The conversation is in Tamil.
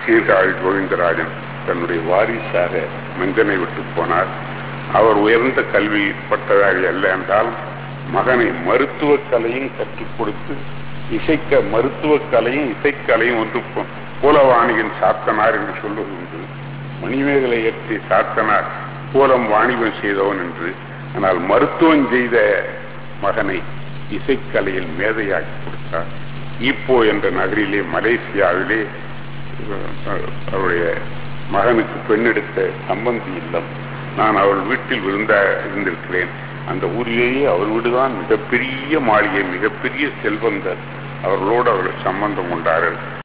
சீர்காழி கோவிந்தராஜன் தன்னுடைய வாரிசாக மஞ்சனை விட்டு போனார் அவர் உயர்ந்த கல்வி பட்டதாரி அல்ல என்றாலும் மகனை மருத்துவக் கலையும் கற்றுக் கொடுத்து இசைக்க மருத்துவக் கலையும் இசைக்கலையும் ஒன்று போ- பூலவாணியின் சாத்தனார் என்று சொல்வது உண்டு மணிமேகலை ஏற்றி சாத்தனார் பூலம் வாணிபம் செய்தவன் என்று ஆனால் மருத்துவம் செய்த மகனை இசைக்கலையில் மேதையாக்கி கொடுத்தார் ஈப்போ என்ற நகரிலே மலேசியாவிலே அஹ், அவருடைய மகனுக்கு பெண்ணெடுத்த சம்பந்தி இல்லம் நான் அவள் வீட்டில் விருந்த இருந்திருக்கிறேன் அந்த ஊரிலேயே அவர் வீடுதான் மிகப்பெரிய மாளிகை மிகப்பெரிய செல்வந்தர் அவர்களோடு அவர்கள் சம்பந்தம் கொண்டார்கள்